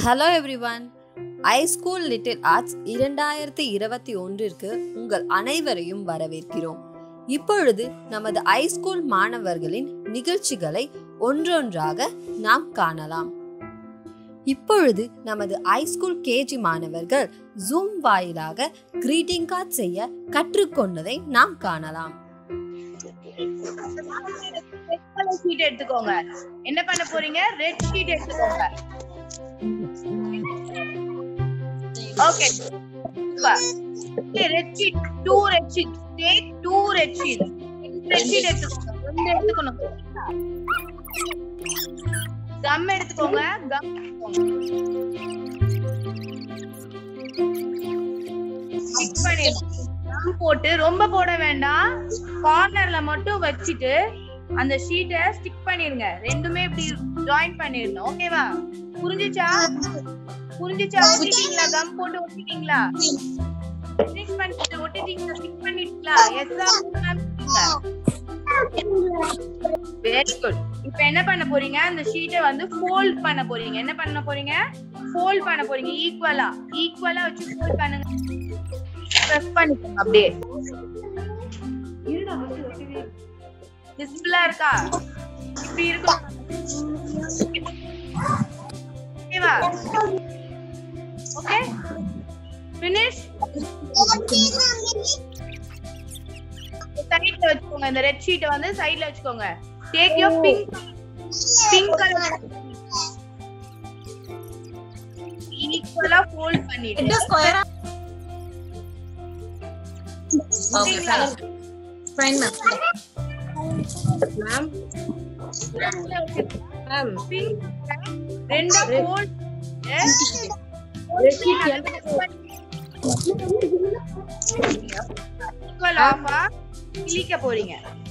Hello everyone I school little arts இரண்டாயிரத்தி இருபத்தி ஒன்றிற்கு உங்கள் அனைவரையும் வரவேற்கிறோம் இப்பொழுது நமது ஐ ஸ்கூல் மாணவர்களின் நிகழ்ச்சிகளை ஒன்றொன்றாக நாம் காணலாம் இப்பொழுது நமது ஐ ஸ்கூல் கேஜி மாணவர்கள் ஜூம் வாயிலாக கிரீட்டிங் கார்டு செய்ய கற்றுக்கொண்டதை நாம் காணலாம் ரெட் கலர் ஷீட் எடுத்துக்கோங்க என்ன பண்ண போறீங்க ரெட் ஷீட் எடுத்துக்கோங்க okay red sheet two red sheet take two red sheet red sheet எடுத்துக்கோங்க ரெண்டு எடுத்துக்கணும் கம் எடுத்துக்கோங்க கம் ஸ்டிக் பண்ணிடணும் கம் போட்டு ரொம்ப போட வேண்டாம் கார்னர்ல மட்டும் வச்சுட்டு அந்த ஷீட்டை ஸ்டிக் பண்ணிருங்க ரெண்டுமே இப்படி ஜாயின் பண்ணிடணும் ஓகேவா புரிஞ்சுச்சா புரிஞ்சுச்சா ஒட்டிட்டீங்களா கம் போட்டு ஒட்டிட்டீங்களா ஃபினிஷ் பண்ணிட்டு ஒட்டிட்டீங்களா ஸ்டிக் பண்ணிட்டீங்களா எஸ்ஸா வெரி குட் இப்போ என்ன பண்ண போறீங்க அந்த ஷீட்டை வந்து ஃபோல்ட் பண்ண போறீங்க என்ன பண்ண போறீங்க ஃபோல்ட் பண்ண போறீங்க ஈக்குவலா ஈக்குவலா வச்சு ஃபோல்ட் பண்ணுங்க பிரஸ் பண்ணிக்கோங்க அப்படியே விசிபிளா இருக்கா இப்படி இருக்கும் ஓகேவா ஓகே ஃபினிஷ் சைடுல வச்சுக்கோங்க இந்த ரெட் ஷீட்டை வந்து சைடுல வச்சுக்கோங்க take your pink pink colour ஈக்குவலா ஃபோல்ட் பண்ணிட்டு Fine, ma'am. Ma'am. Ma'am. Pink ரெண்டா ஃபோல்ட் ஈக்குவல் ஆஃபா கிளிக்க போறீங்க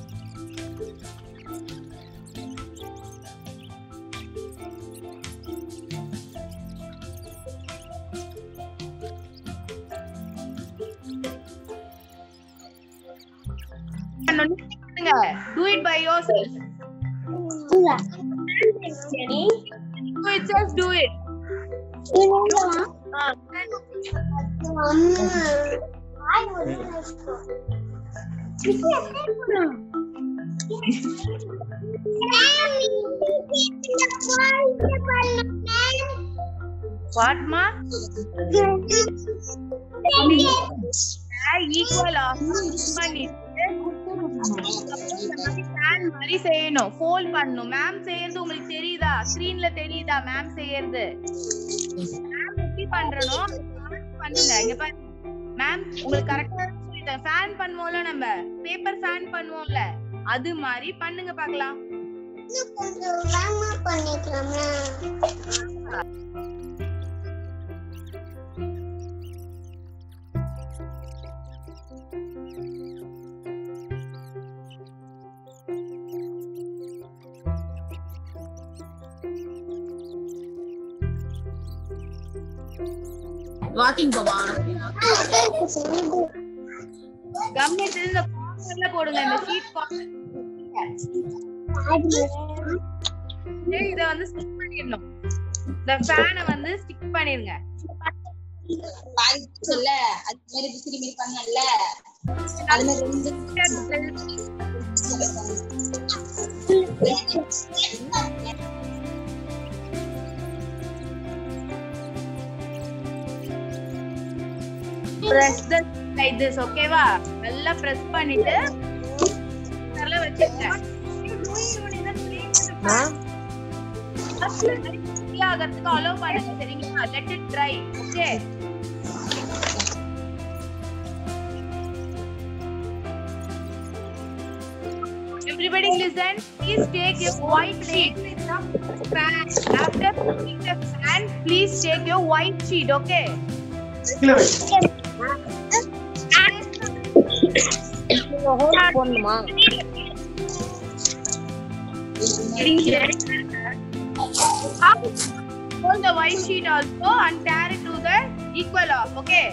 பண்ணுங்க do it by yourself do it just do it what ma equal half பண்ணிட்டு ஃபேன் மாதிரி செய்யணும் ஃபோல்ட் பண்ணணும் மேம் செய்யறது உங்களுக்கு தெரியுதா ஸ்கிரீன்ல தெரியுதா மேம் செய்யறது மேம் எப்படி பண்றனோ பண்ணுங்க இங்க பாருங்க மேம் உங்களுக்கு கரெக்டா சொல்லிட்டேன் ஃபேன் பண்ணுவோம்ல நம்ம பேப்பர் ஃபேன் பண்ணுவோம்ல அது மாதிரி பண்ணுங்க பார்க்கலாம் Walking போவா கம் எடுத்து இந்த கார்னர்ல போடுங்க இந்த ஷீட் இத வந்து ஸ்டிக் பண்ணிடணும் இந்த ஃபேனை வந்து ஸ்டிக் பண்ணிருங்க சொல்ல அது மாதிரி விசிறி மாதிரி பண்ணல அது மாதிரி ரெண்டு பிரஸ் த லைக் திஸ் ஓகேவா நல்லா பிரஸ் பண்ணிட்டு நல்லா வச்சிருக்கேன் ஆகிறதுக்கு அலோவ் பண்ணுங்க சரிங்களா let it try okay Everybody listen. Please take your white sheet. Fan. After putting the fan, please take your white sheet. Okay. போடணுமா Hold the white sheet also and tear it to the equal off. Okay.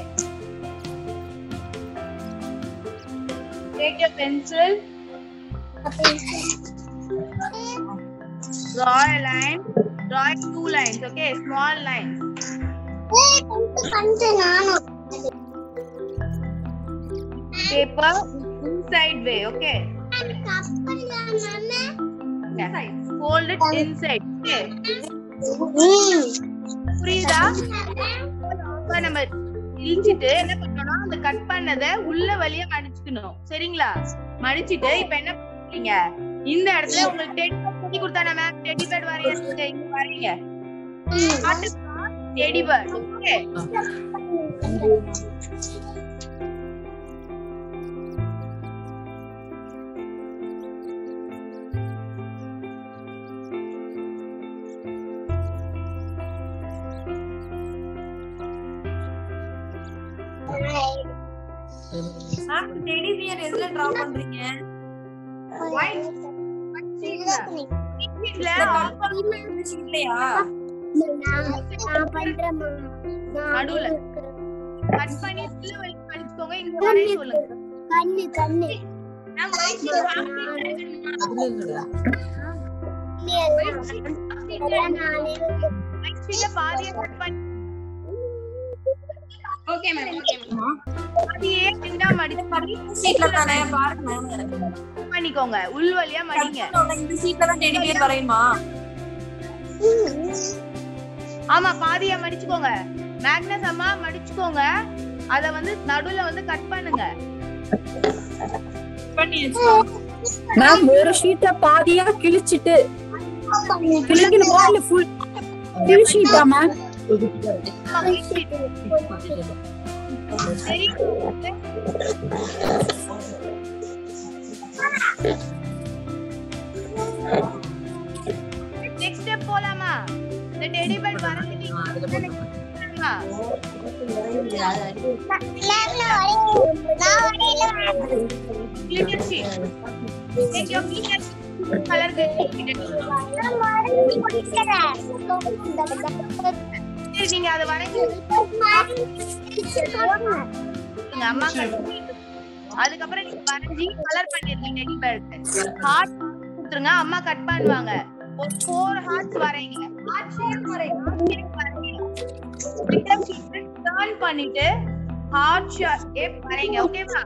Take your pencil. Draw a line. Draw two lines. Okay, small lines. paper inside way okay fold it inside okay புரியுதா இப்ப நம்ம இழிச்சிட்டு என்ன பண்ணணும் அந்த cut பண்ணதை உள்ள வழியா மடிச்சுக்கணும் சரிங்களா மடிச்சிட்டு இப்ப என்ன பண்றீங்க இந்த இடத்துல உங்களுக்கு டெடி சொல்லி கொடுத்தானே மேம் டெடி பேர்ட் வரையறதுக்கு இங்க வரைங்க teddy bird okay ma'am teddy bear எதுல டிரா பண்றீங்க வீட்ல இல்லையா நடுவுல கட் பண்ணி உள்ள வழி மடிச்சுக்கோங்க இங்க வரைய சொல்லுங்க கண்ணு கண்ணு நான் white sheet half sheet white sheet ல பாதியை கட் பண்ணி ஓகே மேம் ஓகே மேம் பாதியே ரெண்டா மடிச்சு சீட்ல தானே பாருங்க cut பண்ணிக்கோங்க உள் வழியா மடிங்க இந்த சீட்ல தான் டெடி பியர் வரையுமா ஆமா பாதியா மடிச்சுக்கோங்க மேக்னஸ் அம்மா மடிச்சுக்கோங்க அத வந்து நடுவுல வந்து கட் பண்ணுங்க பண்ணி மேம் ஒரு ஷீட்டை பாதியா கிழிச்சிட்டு கிழிக்கணுமா இல்ல ஃபுல் கிழிச்சிட்டா மேம் ஆமா, white sheet. சரி நெக்ஸ்ட் ஸ்டெப் போலாமா இந்த டெடி பெட் வரைஞ்சிட்டீங்க glitter sheet take your glitter sheet color சரி நீங்க அதை வரைஞ்சி உங்க அம்மா கட்டி அதுக்கப்புறம் நீங்க வரைஞ்சி கலர் பண்ணிருக்கீங்க டெடி பெட் ஹார்ட் கொடுத்துருங்க அம்மா கட் பண்ணுவாங்க ஒரு ஃபோர் ஹார்ட்ஸ் வரைங்க ஹார்ட் ஷேப் வரைங்க டர்ன் பண்ணிட்டு ஹார்ட் ஷேப் வரைங்க ஓகேவா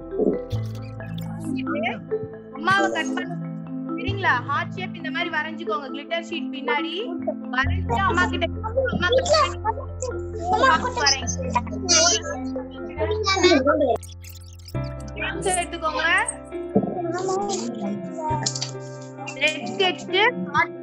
அம்மாவை கட் பண்ண சரிங்களா ஹார்ட் ஷேப் இந்த மாதிரி வரைஞ்சுக்கோங்க கிளிட்டர் ஷீட் பின்னாடி வரைஞ்சு அம்மா கிட்ட அம்மா cut பண்ணி வரைங்க Shapes எடுத்துக்கோங்க ரெட் ஸ்கெட்ச் ஹார்ட்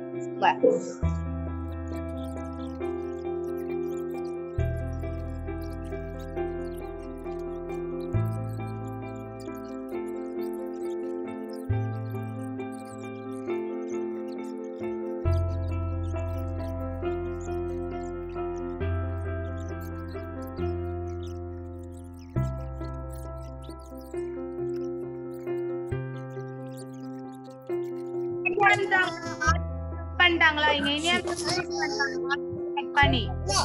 பண்ணிட்டாங்களா இங்க இனியா கட் பண்ணி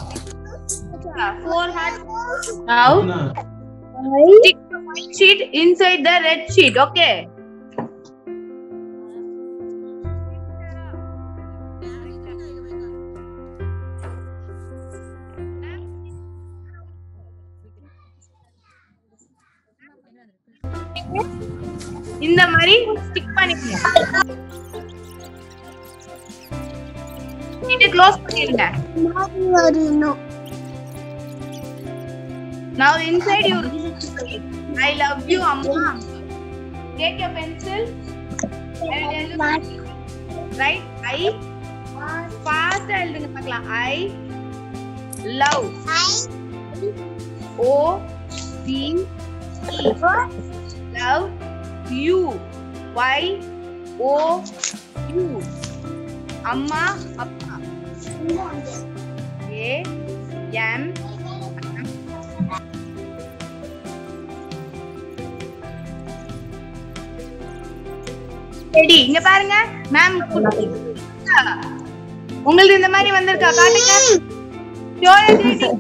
four hearts now stick the white sheet inside the red sheet okay இந்த மாதிரி ஸ்டிக் பண்ணிக்கங்க இது க்ளோஸ் பண்ணிருங்க now inside you i love you amma take your pencil and write i fast எழுதுங்க பார்க்கலாம் i love o c e love you y o u அம்மா அப்பா A am ready இங்க பாருங்க மேம் உங்களுக்கு இந்த மாதிரி வந்திருக்கா காட்டுங்க Show your greeting.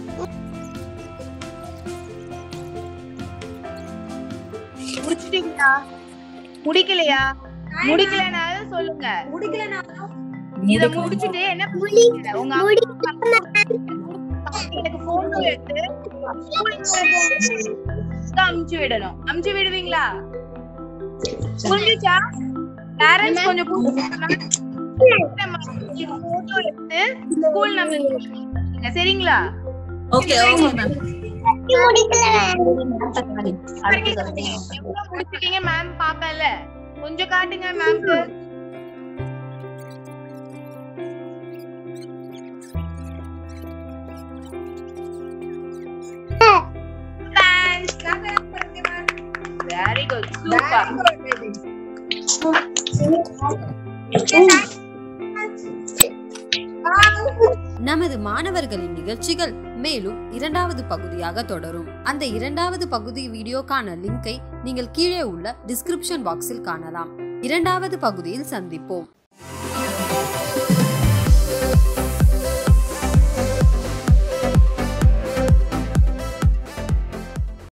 முடிச்சிட்டீங்களா முடிக்கலையா முடிக்கலைனாலும் சொல்லுங்க இத முடிச்சிட்டு என்ன பண்ணுவீங்க? உங்க அம்மா எனக்கு போட்டோ எடுத்து அமுச்சு விடணும் அமுச்சு விடுவீங்களா புரிஞ்சுச்சா பேரண்ட்ஸ் கொஞ்சம் போட்டோ எடுத்து ஸ்கூல் நம்பர் சரிங்களா ஓகே ஓகே மேம் எவ்வளவு முடிச்சிட்டீங்க மேம் பாப்பேன்ல கொஞ்சம் காட்டுங்க மேம்க்கு வெரி குட் சூப்பர் நமது மாணவர்களின் நிகழ்ச்சிகள் மேலும் இரண்டாவது பகுதியாக தொடரும் அந்த இரண்டாவது பகுதி வீடியோக்கான லிங்கை நீங்கள் கீழே உள்ள டிஸ்கிரிப்ஷன் பாக்ஸில் காணலாம் இரண்டாவது பகுதியில் சந்திப்போம்